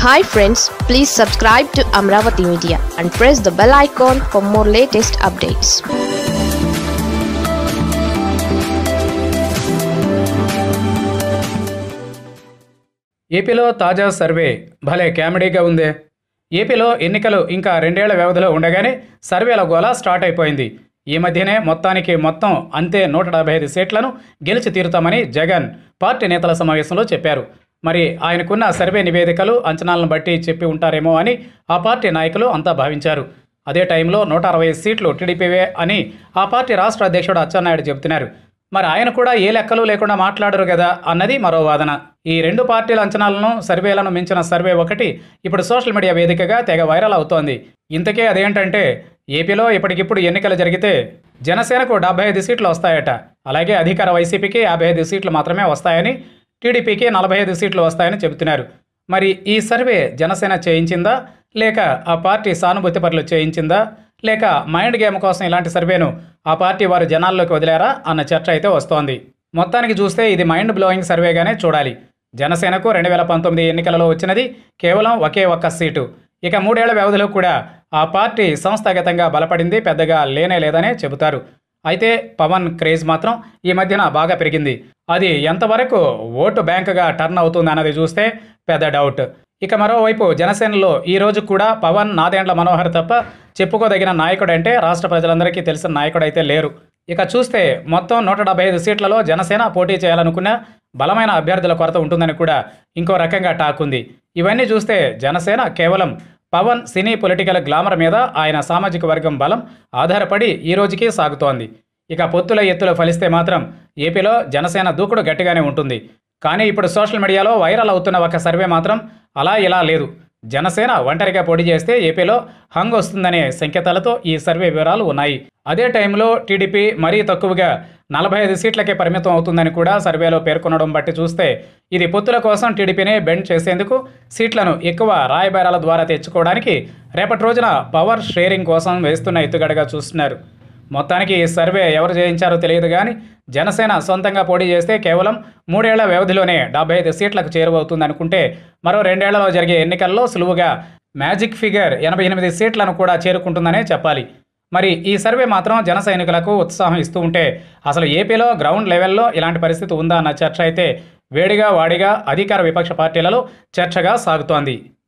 hi friends please subscribe to Amaravati media and press the bell icon for more latest updates ఏపీలో తాజా survey భలే కామెడీగా ఉందే ఏపీలో ఎన్నికలు ఇంకా రెండేళ్ల వ్యవధిలో ఉండగానే సర్వేల గోల స్టార్ట్ అయిపోయింది ఈ మధ్యనే మొత్తానికి మొత్తం అంతే నూట డెబ్బై ఐదు సీట్లను గెలిచి తీరుతామని జగన్ పార్టీ నేతల సమావేశంలో చెప్పారు మరి ఆయనకున్న సర్వే నివేదికలు అంచనాలను బట్టి చెప్పి ఉంటారేమో అని ఆ పార్టీ నాయకులు అంతా భావించారు అదే టైంలో నూట అరవై సీట్లు టీడీపీవే అని ఆ పార్టీ రాష్ట్ర అధ్యక్షుడు అచ్చెన్నాయుడు చెబుతున్నారు మరి ఆయన కూడా ఏ లెక్కలు లేకుండా మాట్లాడరు కదా అన్నది మరో వాదన ఈ రెండు పార్టీల అంచనాలను సర్వేలను మించిన సర్వే ఒకటి ఇప్పుడు సోషల్ మీడియా వేదికగా తెగ వైరల్ అవుతోంది ఇంతకే అదేంటంటే ఏపీలో ఇప్పటికిప్పుడు ఎన్నికలు జరిగితే జనసేనకు డెబ్బై ఐదు సీట్లు వస్తాయట అలాగే అధికార వైసీపీకి యాభై ఐదు సీట్లు మాత్రమే వస్తాయని టీడీపీకి నలభై ఐదు సీట్లు వస్తాయని చెబుతున్నారు మరి ఈ సర్వే జనసేన చేయించిందా లేక ఆ పార్టీ సానుభూతి పరులు చేయించిందా లేక మైండ్ గేమ్ కోసం ఇలాంటి సర్వేను ఆ పార్టీ వారు జనాల్లోకి వదిలారా అన్న చర్చ అయితే వస్తోంది మొత్తానికి చూస్తే ఇది మైండ్ బ్లోయింగ్ సర్వేగానే చూడాలి జనసేనకు రెండు వేల పంతొమ్మిది ఎన్నికలలో వచ్చినది కేవలం ఒకే ఒక్క సీటు ఇక మూడేళ్ల వ్యవధిలో కూడా ఆ పార్టీ సంస్థాగతంగా బలపడింది పెద్దగా లేనే లేదనే చెబుతారు అయితే పవన్ క్రేజ్ మాత్రం ఈ మధ్యన బాగా పెరిగింది అది ఎంతవరకు ఓటు బ్యాంకుగా టర్న్ అవుతుంది అన్నది చూస్తే పెద్ద డౌట్ ఇక మరోవైపు జనసేనలో ఈ రోజు కూడా పవన్ నాదేండ్ల మనోహర్ తప్ప చెప్పుకోదగిన నాయకుడు అంటే రాష్ట్ర ప్రజలందరికీ తెలిసిన నాయకుడు అయితే లేరు ఇక చూస్తే మొత్తం నూట డెబ్బై ఐదు సీట్లలో జనసేన పోటీ చేయాలనుకున్న బలమైన అభ్యర్థుల కొరత ఉంటుందని కూడా ఇంకో రకంగా టాక్ ఉంది ఇవన్నీ చూస్తే జనసేన కేవలం పవన్ సినీ పొలిటికల్ గ్లామర్ మీద ఆయన సామాజిక వర్గం బలం ఆధారపడి ఈ రోజుకి సాగుతోంది ఇక పొత్తుల ఎత్తులు ఫలిస్తే మాత్రం ఏపీలో జనసేన దూకుడు గట్టిగానే ఉంటుంది కానీ ఇప్పుడు సోషల్ మీడియాలో వైరల్ అవుతున్న ఒక సర్వే మాత్రం అలా ఇలా లేదు జనసేన ఒంటరిగా పోటీ చేస్తే ఏపీలో హంగ్ వస్తుందనే సంకేతాలతో ఈ సర్వే వివరాలు ఉన్నాయి అదే టైంలో టీడీపీ మరీ తక్కువగా నలభై ఐదు సీట్లకే పరిమితం అవుతుందని కూడా సర్వేలో పేర్కొనడం బట్టి చూస్తే ఇది పొత్తుల కోసం టీడీపీని బెండ్ చేసేందుకు సీట్లను ఎక్కువ రాయబారాల ద్వారా తెచ్చుకోవడానికి రేపటి రోజున పవర్ షేరింగ్ కోసం వేస్తున్న ఎత్తుగడగా చూస్తున్నారు మొత్తానికి ఈ సర్వే ఎవరు చేయించారో తెలియదు కానీ జనసేన సొంతంగా పోటీ చేస్తే కేవలం మూడేళ్ల వ్యవధిలోనే డెబ్బై ఐదు సీట్లకు చేరువవుతుంది అనుకుంటే మరో రెండేళ్లలో జరిగే ఎన్నికల్లో సులువుగా మ్యాజిక్ ఫిగర్ ఎనభై ఎనిమిది సీట్లను కూడా చేరుకుంటుందనే చెప్పాలి మరి ఈ సర్వే మాత్రం జన సైనికులకు ఉత్సాహం ఇస్తూ ఉంటే అసలు ఏపీలో గ్రౌండ్ లెవెల్లో ఇలాంటి పరిస్థితి ఉందా అన్న చర్చ అయితే వేడిగా వాడిగా అధికార విపక్ష పార్టీలలో చర్చగా సాగుతోంది